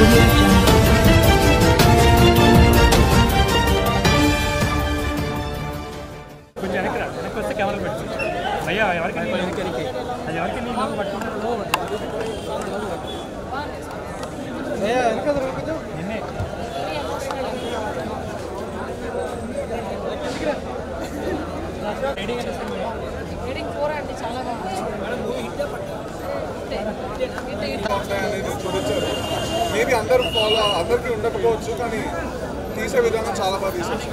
audio jungle. కొంచెం వెనక్కి రా వెనక్కి వస్తే కెమెరా పెట్టు అయ్యా ఎవరికి అది ఎవరికి నీ లోపు పట్టుకుంటారు నిన్నే రీడింగ్ ఫోర్ అంటే చాలా అనేది చూపించారు మేబీ అందరూ ఫాలో అందరికీ ఉండకపోవచ్చు కానీ తీసే విధానం చాలా బాగా తీసేస్తారు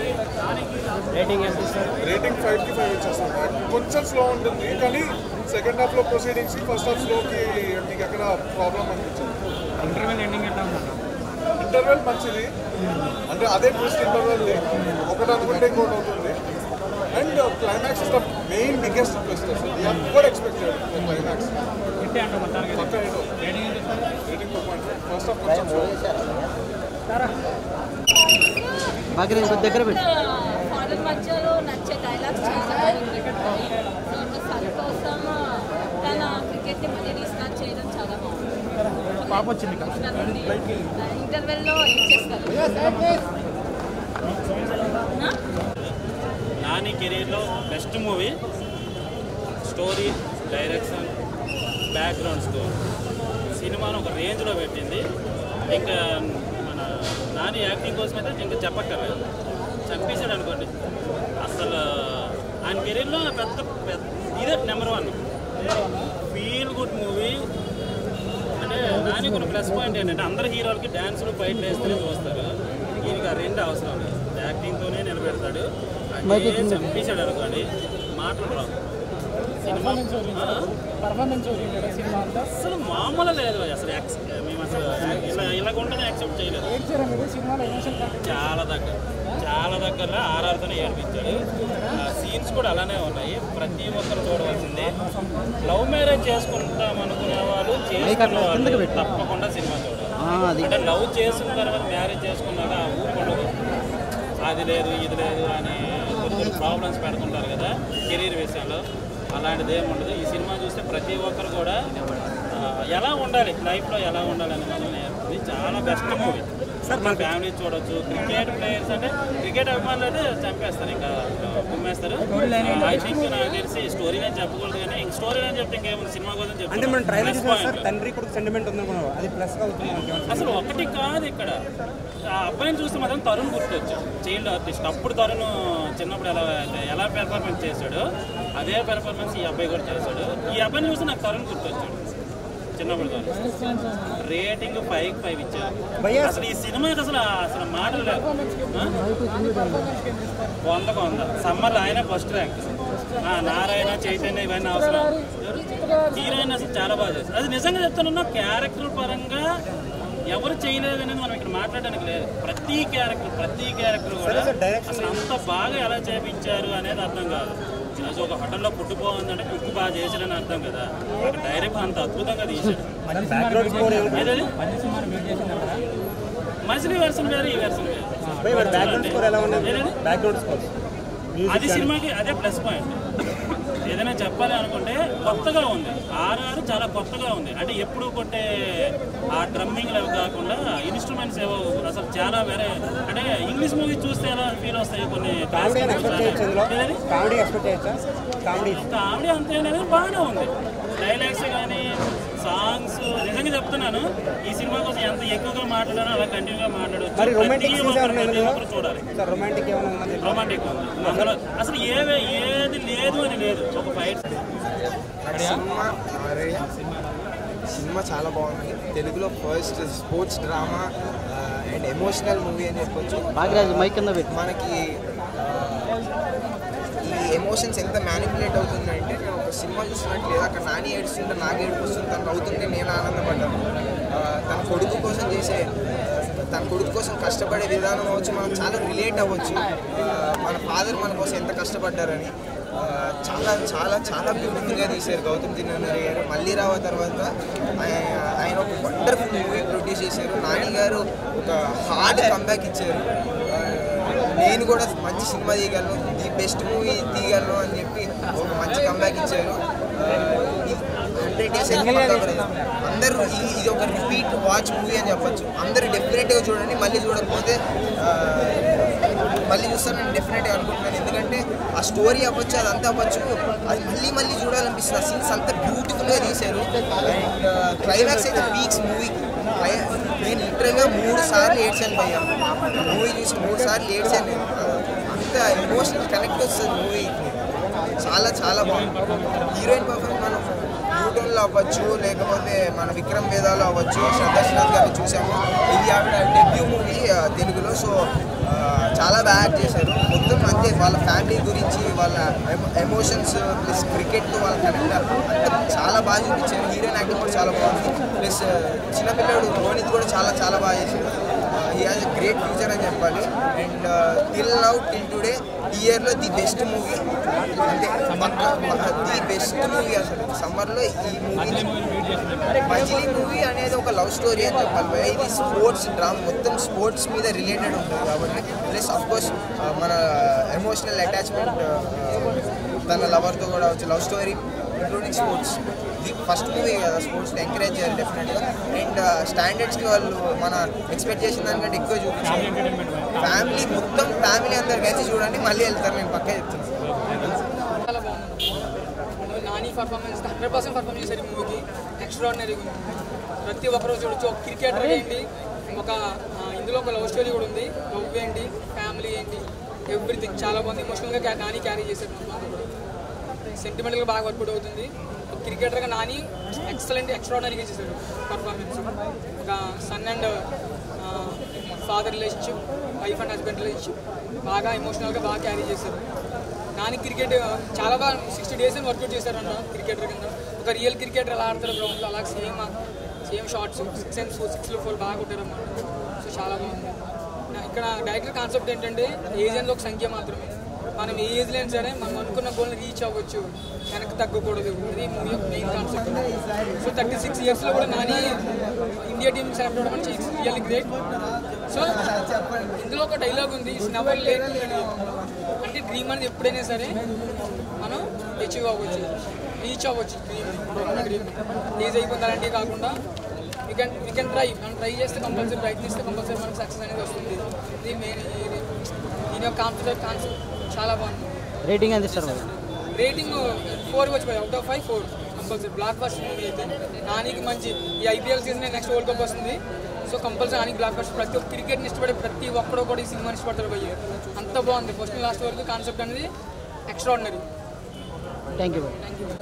రేటింగ్ ఫైవ్ కి ఫైవ్ ఇచ్చేస్తాను కొంచెం స్లో ఉంటుంది కానీ సెకండ్ హాఫ్ లో ప్రొసీడింగ్స్ ఫస్ట్ హాఫ్ స్లోకి మీకు ఎక్కడ ప్రాబ్లం అనిపించింది ఇంటర్వ్యూల్ ఎండింగ్ ఎట్లా ఉందన్న ఇంటర్వెల్ మంచిది అంటే అదే ట్విస్ట్ ఇంటర్వెల్ ఒకటి అనుకుంటే ఇంకోటి అవుతుంది and climax is the main biggest twist అసలు ఎవరు ఎక్స్పెక్టెడ్ క్లైమాక్స్ ఇంటే అంట మొత్తానికి పక్క ఏదో రేటింగ్ ఎంత ఇస్తారు? Rating two point five first half కొంచెం స్లో బాగా కొద్ది దగ్గర పెట్టు ఫారెన్ మధ్యలో నచ్చే డైలాగ్స్ చాలా బాగుంటాయి సో ఒక సన్ కోసం తన క్రికెట్ని మళ్ళీ రీస్టార్ట్ చేయడం చాలా బాగుంది పాప వచ్చింది ఇక్కడ ఇంటర్వెల్లో ఏం చేస్తారు నాని కెరీర్లో best movie story direction background score సినిమాను ఒక రేంజ్లో పెట్టింది ఇంకా మన నాని యాక్టింగ్ కోసం అయితే ఇంకా చెప్పక్కర్లేదు చంపేశాడు అనుకోండి అసలు ఆయన కెరీర్లో పెద్ద పెద్ద ఇదే number one feel good movie అంటే నాని కొన్ని ప్లస్ పాయింట్ ఏంటంటే అందరు హీరోలకి డ్యాన్సులు ఫైట్లు వేస్తేనే చూస్తారు ఈయనకి ఆ రెండు అవసరం లేదు యాక్టింగ్తోనే నిలబెడతాడు అదే చంపేశాడు అనుకోండి మాటలు రావు సినిమా పర్ఫార్మెన్స్ ఓరియంటెడ్ సినిమా అంతా అసలు మామూలు లేదు అసలు యాక్స్- మేము అసలు ఇలా ఇలా ఉంటేనే యాక్సెప్ట్ చేయలేదు ఏడ్చారా మీరు సినిమాలో ఎమోషన్ చాలా దగ్గర చాలా దగ్గర ఆర్ఆర్తోనే ఏడిపించాడు సీన్స్ కూడా అలానే ఉన్నాయి ప్రతి ఒక్కరు చూడవలసిందే లవ్ మ్యారేజ్ చేసుకుంటాం అనుకునే వాళ్ళు చేసుకున్న వాళ్ళు తప్పకుండా సినిమా చూడాలి ఆ, అది అంటే లవ్ చేసుకున్న తర్వాత మ్యారేజ్ చేసుకున్నాక ఆ ఊరుకుండదు అది లేదు ఇది లేదు అని కొన్ని కొన్ని ప్రాబ్లమ్స్ పెడుతుంటారు కదా కెరీర్ విషయంలో అలాంటిది ఏమి ఉండదు ఈ సినిమా చూస్తే ప్రతి ఒక్కరు కూడా ఆ, ఎలా ఉండాలి లైఫ్లో ఎలా ఉండాలి అని మనం నేర్పుతుంది చాలా బెస్ట్ మూవీ సార్ మన ఫ్యామిలీ చూడొచ్చు క్రికెట్ ప్లేయర్స్ అంటే క్రికెట్ అభిమానులు అయితే చంపేస్తారు ఇంకా కుమ్మేస్తారు ఐ థింక్ నాకు తెలిసి స్టోరీ నేను చెప్పకూడదు కానీ ఇంక స్టోరీ నేను చెప్తే ఇంకేముంది సినిమా కోసం అంటే మనం ట్రైలర్ Plus చూసాం సార్ point. తండ్రి కొడుకు సెంటిమెంట్ ఉందనుకున్నాం అది ప్లస్ గా అవుతుంది మనకి ఏమన్నా? అసలు ఒకటి కాదు ఇక్కడ ఆ అబ్బాయిని చూస్తే మాత్రం తరుణ్ గుర్తొచ్చాడు చైల్డ్ ఆర్టిస్ట్ అప్పుడు తరుణ్ చిన్నప్పుడు ఎలా ఎలా పెర్ఫార్మెన్స్ చేశాడు అదే పెర్ఫార్మెన్స్ ఈ అబ్బాయి కూడా చేశాడు ఈ అబ్బాయిని చూస్తే నాకు తరుణ్ గుర్తొచ్చాడు చిన్నప్పుడు తరుణ్ రేటింగ్ ఫైవ్ ఫైవ్ ఇచ్చారు అసలు ఈ సినిమాకి అసలు అసలు మాటలు లేవు ఆ? వందకు వంద సమ్మర్ ఆయన ఫస్ట్ ర్యాంక్ నారాయణ చైతన్య ఇవన్నీ అవసరం హీరోయిన్ అసలు చాలా బాగా చేస్తారు అది నిజంగా చెప్తున్నా క్యారెక్టర్ పరంగా ఎవరు చేయలేదు అనేది మనం ఇక్కడ మాట్లాడడానికి లేదు ప్రతి క్యారెక్టర్ ప్రతి క్యారెక్టర్ కూడా అసలు అంత బాగా ఎలా చేపించారు అనేది అర్థం కాదు అసలు ఒక హోటల్లో పుట్టు బాగుందంటే కుక్కు బాగా చేశాడని అర్థం కదా అక్కడ డైరెక్ట్ అంత అద్భుతంగా తీశాడు బ్యాక్గ్రౌండ్ స్కోర్ ఏదది మంచి సినిమాని వెయిట్ చేసినారా మజిలీ వెర్షన్ వేరు ఈ వెర్షన్ వేరు బ్యాక్గ్రౌండ్ స్కోర్ ఎలా ఉన్నది ఏదది? బ్యాక్గ్రౌండ్ స్కోర్ అది సినిమాకి అదే ప్లస్ పాయింట్ ఏదైనా చెప్పాలి అనుకుంటే కొత్తగా ఉంది ఆర్ఆర్ చాలా కొత్తగా ఉంది అంటే ఎప్పుడు కొట్టే ఆ డ్రమ్మింగ్ అవి కాకుండా ఇన్స్ట్రుమెంట్స్ ఏవో అసలు చాలా వేరే అంటే ఇంగ్లీష్ మూవీ చూస్తే ఎలా ఫీల్ వస్తాయి కొన్ని కామెడీ ఎక్స్పెక్ట్ చేయొచ్చు ఇందులో ఏదది? కామెడీ ఎక్స్పెక్ట్ చేయొచ్చా కామెడీ కామెడీ అంతే అనేది బాగానే ఉంది డైలాగ్స్ కానీ సాంగ్స్ నిజంగా చెప్తున్నాను ఈ సినిమా కోసం ఎంత ఎక్కువగా మాట్లాడానో అలా కంటిన్యూగా మాట్లాడవచ్చు మరి రొమాంటిక్ ప్రతి సీన్స్ ఒక్కరు ఏమైనా ప్రతి ఇందులో ఒక్కరు చూడాలి సార్ రొమాంటిక్ ఏమైనా ఉన్నది రొమాంటిక్ అందులో అసలు ఏవే ఏది లేదు అని లేదు ఒక ఫైట్ సినిమా అరే సినిమా చాలా బాగుంది తెలుగులో first sports drama and emotional movie అని చెప్పొచ్చు బాగ్రాజ్ మైక్ కింద పెట్టు మనకి ఆ, ఈ ఎమోషన్స్ ఎంత మ్యానిపులేట్ అవుతుందంటే నేను ఒక సినిమా చూసినట్టు లేదు అక్కడ నాని ఏడుస్తుంటే నాకు ఏడుపు వస్తుంది తను అవుతుంటే నేను ఆనందపడ్డాను ఆ, తన కొడుకు కోసం చేసే తన కొడుకు కోసం కష్టపడే విధానం అవ్వచ్చు మనం చాలా రిలేట్ అవ్వచ్చు ఆ, మన ఫాదర్ మన కోసం ఎంత కష్టపడ్డారని ఆ, చాలా చాలా చాలా బ్యూటిఫుల్గా తీశారు గౌతమ్ తిన్నరి గారు మళ్ళీ రావ తర్వాత ఆయన ఆయన ఒక వండర్ఫుల్ మూవీ ప్రొడ్యూస్ చేశారు నాని గారు ఒక హార్డ్ కంబ్యాక్ ఇచ్చారు ఆ, నేను కూడా మంచి సినిమా తీయగలను ది బెస్ట్ మూవీ తీయగలను అని చెప్పి ఒక మంచి కంబ్యాక్ ఇచ్చారు హండ్రెడ్ సెలబ్రేట్ చేసే అందరూ ఈ- ఇది ఒక రిపీట్ వాచ్ మూవీ అని చెప్పొచ్చు అందరూ డెఫినెట్గా చూడండి మళ్ళీ చూడకపోతే ఆ, మళ్ళీ చూస్తానని డెఫినెట్గా అనుకుంటున్నాను ఎందుకంటే ఆ స్టోరీ అవ్వచ్చు అదంతా అవ్వచ్చు అది మళ్ళీ మళ్ళీ చూడాలనిపిస్తుంది ఆ సీన్స్ అంతా బ్యూటిఫుల్గా తీశారు అండ్ క్లైమాక్స్ అయితే పీక్స్ మూవీకి నేను లిటరల్గా మూడు సార్లు ఏడ్చాను భయ్య మూవీ చూసి మూడు సార్లు ఏడ్చాను నేను. అంత ఎమోషనల్ కనెక్ట్ వస్తుంది మూవీ చాలా చాలా బాగుంది హీరోయిన్ పర్ఫార్మెన్స్ మనం యూట్యూబ్లో అవ్వచ్చు లేకపోతే మన విక్రమ్ వేదాలో అవ్వచ్చు శ్రద్ధాశ్రీనాథ్ గారిని చూసాము ఇది ఆవిడ డెబ్యూ మూవీ తెలుగులో సో ఆ, చాలా బాగా యాక్ట్ చేశారు మొత్తం అంతే వాళ్ళ ఫ్యామిలీ గురించి వాళ్ళ ఎమోషన్స్ ప్లస్ క్రికెట్ వాళ్ళ కనెక్ట్ అంతా చాలా బాగా చూపించారు హీరోయిన్ యాక్టింగ్ కూడా చాలా బాగుంది ప్లస్ చిన్నపిల్లడు రోహిత్ కూడా చాలా చాలా బాగా చేశారు హీ హాజ్ గ్రేట్ ఫ్యూచర్ అని చెప్పాలి and till now till today ఈ ఇయర్లో ది బెస్ట్ మూవీ అంటే ది బెస్ట్ మూవీ అసలు సమ్మర్లో ఈ మూవీ మజిలీ మూవీ అనేది ఒక లవ్ స్టోరీ అని చెప్పాలి భయ్యా. ఇది స్పోర్ట్స్ డ్రామా మొత్తం స్పోర్ట్స్ మీద రిలేటెడ్ ఉంటుంది కాబట్టి ప్లస్ ఆఫ్ కోర్స్ మన ఎమోషనల్ అటాచ్మెంట్ తన లవర్తో కూడా వచ్చి లవ్ స్టోరీ ఇంక్లూడింగ్ స్పోర్ట్స్ ఇది ఫస్ట్ మూవీ కదా స్పోర్ట్స్ ఎంకరేజ్ చేయాలి డెఫినెట్గా అండ్ స్టాండర్డ్స్కి వాళ్ళు మన ఎక్స్పెక్ట్ చేసిన దానికంటే ఎక్కువ చూపించాలి ఫ్యామిలీ మొత్తం ఫ్యామిలీ అందరు కలిసి చూడండి మళ్ళీ వెళ్తారు నేను పక్కా చెప్తున్నాను చాలా బాగుంది Nani performance hundred percent perform చేశారు ఈ మూవీకి ఎక్స్ట్రాడినరీగా ఉంది ప్రతి ఒక్కరు చూడొచ్చు ఒక క్రికెటర్ ఏంటి ఒక ఆ, ఇందులో ఒక లవ్ స్టోరీ కూడా ఉంది లవ్ ఏంటి ఫ్యామిలీ ఏంటి ఎవ్రీథింగ్ చాలా బాగుంది ఎమోషనల్గా నాని క్యారీ చేశారు సెంటిమెంటల్గా బాగా వర్కౌట్ అవుతుంది ఒక క్రికెటర్గా నాని ఎక్సలెంట్ ఎక్స్ట్రాడినరీగా చేశారు పర్ఫార్మెన్స్ ఒక son and father relationship wife and husband relationship బాగా ఎమోషనల్గా బాగా క్యారీ చేశారు నాని క్రికెట్ చాలా బాగా సిక్స్టీ డేస్ అని వర్కౌట్ చేశారంట క్రికెటర్ కింద ఒక రియల్ క్రికెటర్ ఎలా ఆడతారు గ్రౌండ్లో అలా same same shots six and four సిక్స్లో ఫోర్ బాగా కొట్టారన్నమాట సో చాలా బాగుంది నా- ఇక్కడ డైరెక్టర్ కాన్సెప్ట్ ఏంటంటే ఏజ్ అనేది ఒక సంఖ్య మాత్రమే మనం ఏ ఏజ్ లేని సరే మనం అనుకున్న గోల్ని రీచ్ అవ్వచ్చు వెనక్కి తగ్గకూడదు ఇది మూవీ యొక్క main concept so thirty six ఇయర్స్లో కూడా నాని ఇండియా టీమ్ సెలెక్ట్ అవ్వడం అంటే ఇట్స్ రియల్లీ గ్రేట్ సో ఇందులో ఒక డైలాగ్ ఉంది ఇట్స్ నెవర్ లేట్ అంటే డ్రీమ్ అనేది ఎప్పుడైనా సరే మనం అచీవ్ అవ్వచ్చు రీచ్ అవ్వచ్చు డ్రీమ్ డ్రీమ్ రీచ్ అయిపోయింది అలాంటివి కాకుండా we can we can try మనం ట్రై చేస్తే కంపల్సరీ ప్రయత్నిస్తే కంపల్సరీ మనకి సక్సెస్ అనేది వస్తుంది ఇది మెయిన్ దీని యొక్క కాన్సెప్ట్ కాన్సెప్ట్ చాలా బాగుంది రేటింగ్ ఎంత ఇస్తారు మరి? రేటింగ్ ఫోర్ వచ్చి out of five four compulsory blockbuster movie అయితే నానికి మంచి ఈ IPL season next world cup వస్తుంది సో కంపల్సరీ నానికి బ్లాక్ బస్టర్ ప్రతి ఒక్క క్రికెట్ని ఇష్టపడే ప్రతి ఒక్కడో కూడా ఈ సినిమాని ఇష్టపడతారు భయ్య అంత బాగుంది ఫస్ట్ లాస్ట్ వరకు కాన్సెప్ట్ అనేది ఎక్స్ట్రాడినరీ థ్యాంక్ యూ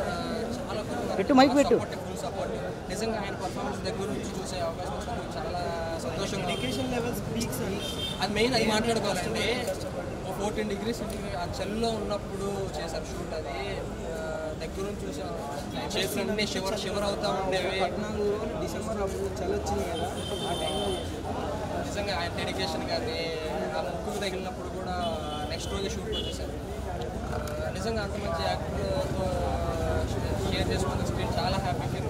పెట్టు మైక్ పెట్టు ఫుల్ సపోర్ట్ నిజంగా ఆయన పర్ఫార్మెన్స్ దగ్గర నుంచి చూసే అవకాశం వస్తుంది చాలా సంతోషంగా ఎడ్యుకేషన్ లెవెల్స్ పీక్స్ అది మెయిన్ అది మాట్లాడుకోవాలంటే ఒక ఫోర్టీన్ డిగ్రీస్ ఆ చలిలో ఉన్నప్పుడు చేశారు షూట్ అది ఆ, దగ్గర నుంచి చూసాం చేతులన్నీ షివర్ షివర్ అవుతా ఉండేవి పద్నాలుగు డిసెంబర్ అప్పుడు చలి వచ్చింది కదా ఆ టైంలో నిజంగా ఆయన డెడికేషన్ కానీ ఆ ముక్కుకు తగిలినప్పుడు కూడా నెక్స్ట్ రోజే షూట్ వచ్చేసారు ఆ, నిజంగా అంత మంచి యాక్టర్తో షేర్ చేసుకున్న స్క్రీన్ చాలా హ్యాపీ ఫీల్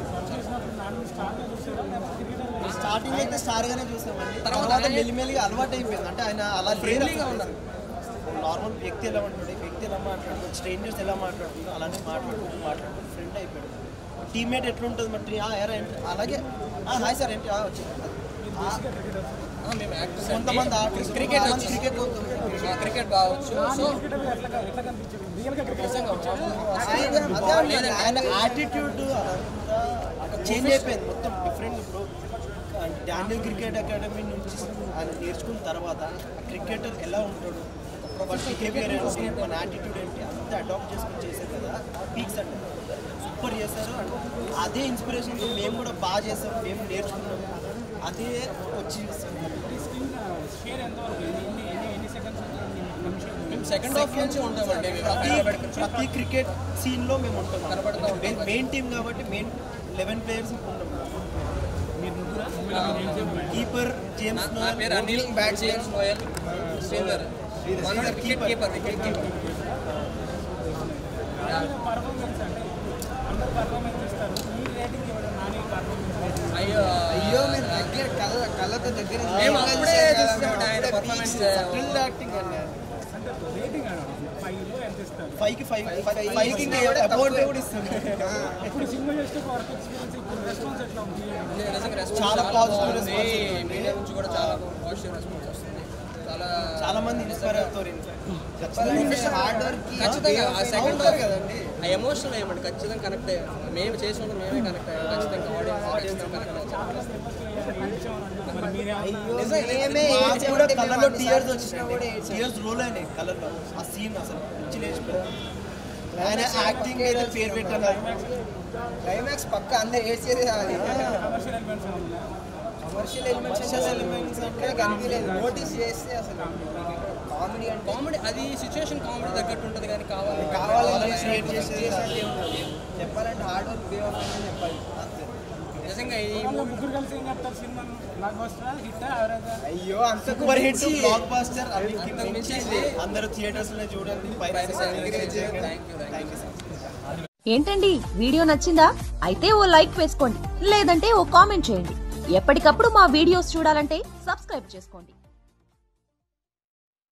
స్టార్టింగ్ అయితే స్టార్ గానే చూసామండి తర్వాత తర్వాత ఆయన- మెల్లిమెల్లిగా అలవాటు అయిపోయింది అంటే ఆయన అలా ఫ్రెండ్లీగా ఉన్నారు నార్మల్ వ్యక్తి ఎలా ఉంటాడు వ్యక్తి ఎలా మాట్లాడుతుంది స్ట్రేంజర్స్ ఎలా మాట్లాడుతుందో అలానే మాట్లాడుకుంటూ మాట్లాడుకుంటూ ఫ్రెండ్ అయిపోయాడు టీమ్మేట్ ఎట్లుంటుంది మరి ఆ ఎరా ఏంటి అలాగే "ఆ, హాయ్ సార్ ఏంటి ఆ, వచ్చి ఆ, మేము యాక్టర్స్ కొంతమంది ఆర్టిస్ట్ క్రికెట్ క్రికెట్ వచ్చి క్రికెట్ క్రికెట్ కావచ్చు సో నిజంగా అదే అంటున్నాను. ఆయన యాటిట్యూడ్ చేంజ్ అయిపోయింది మొత్తం డిఫరెంట్ ఇప్పుడు డానియల్ క్రికెట్ అకాడమీ నుంచి ఆయన నేర్చుకున్న తర్వాత క్రికెటర్ ఎలా ఉంటాడు వాటి బిహేవియర్ ఏంటి మన యాటిట్యూడ్ ఏంటి అంతా అడాప్ట్ చేసుకుని చేశారు కదా పీక్స్ అంటే సూపర్ చేశారు అండ్ అదే ఇన్స్పిరేషన్తో మేము కూడా బాగా చేసాం మేము నేర్చుకున్నాం అదే వచ్చి మేము సెకండ్ హాఫ్ నుంచి ఉంటామండి మేము ప్రతి అక్కడ పెట్టుకుని ప్రతి క్రికెట్ సీన్ లో మేము ఉంటాం కనపడుతూ ఉంటాం. మెయిన్ టీం కాబట్టి మెయిన్ లెవెన్ ప్లేయర్స్ ఉంటాం కీపర్ జేమ్స్ నా పేరు Anil bat James Noel Sridhar మనోడు వికెట్ కీపర్ వికెట్ కీపర్ అయ్యో అయ్యో మీరు దగ్గర కళ్ళ కళ్ళతో దగ్గర మేము అప్పుడే చూసామండి ఆయన performance. యాక్టింగ్ అండి ఐదులో ఎంత ఇస్తారు ఫైవ్ కి ఫైవ్ ఫైవ్ కి అబౌట్ కూడా ఇస్తుంది ఇప్పుడు సినిమా చేస్తే వర్క్ ఎక్స్పీరియన్స్ ఇప్పుడు రెస్పాన్స్ ఎట్లా ఉంది నిజంగా రెస్పాన్స్ చాలా చాలా positive బాగుంది response ఉంది. మీడియా నుంచి కూడా చాలా పాజిటివ్ రెస్పాన్స్ వస్తుంది చాలా చాలా మంది ఇన్స్పైర్ అవుతారు హార్డ్ వర్క్ ఖచ్చితంగా ఆ సెకండ్ ఉంటారు కదండి ఆ ఎమోషనల్ ఏమంటే ఖచ్చితంగా కనెక్ట్ అయ్యాం మేము చేసిన వాళ్ళు మేమే కనెక్ట్ అయ్యాం ఖచ్చితంగా ఆడియన్స్ కనెక్ట్ నిజంగా ఏమే మాకు కూడా ఏడ్చామంటే కళ్ళలో మేము టీయర్స్ వచ్చినా కూడా వచ్చినాయి టీయర్స్ రోల్ అయినాయి కళ్ళలో ఆ సీన్ అసలు పిచ్చి లేచిపోయింది ఆయన యాక్టింగ్ అయితే పేరు పెట్టాను క్లైమాక్స్ పక్క అందరు ఏడ్చేది అది కమర్షియల్ ఎలిమెంట్స్ ఉన్నాయి కమర్షియల్ ఎలిమెంట్స్ ఎలిమెంట్స్ అంటే కనిపించలేదు నోటీస్ చేస్తే అసలు కామెడీ అంటే కామెడీ అది సిచ్యువేషన్ కామెడీ తగ్గట్టు ఉంటుంది కానీ కావాలి కావాలని create చేసేది చేసినట్టే ఉంటుంది చెప్పాలంటే హార్డ్ వర్క్ వే ఆఫ్ అని చెప్పాలి అంతే నిజంగా ఈ వాళ్ళ ముగ్గురు కలిసి ఏం చెప్తారు సినిమా బ్లాక్ బస్టర్ హిట్ ఎవరైతే అయ్యో అంత సూపర్ హిట్ బ్లాక్ బాస్టర్ అంతకు మించి అందరూ థియేటర్స్ లో చూడండి పైన థ్యాంక్ యూ థ్యాంక్ యూ ఏంటండి వీడియో నచ్చిందా అయితే ఓ లైక్ వేసుకోండి లేదంటే ఓ కామెంట్ చేయండి ఎప్పటికప్పుడు మా వీడియోస్ చూడాలంటే సబ్స్క్రైబ్ చేసుకోండి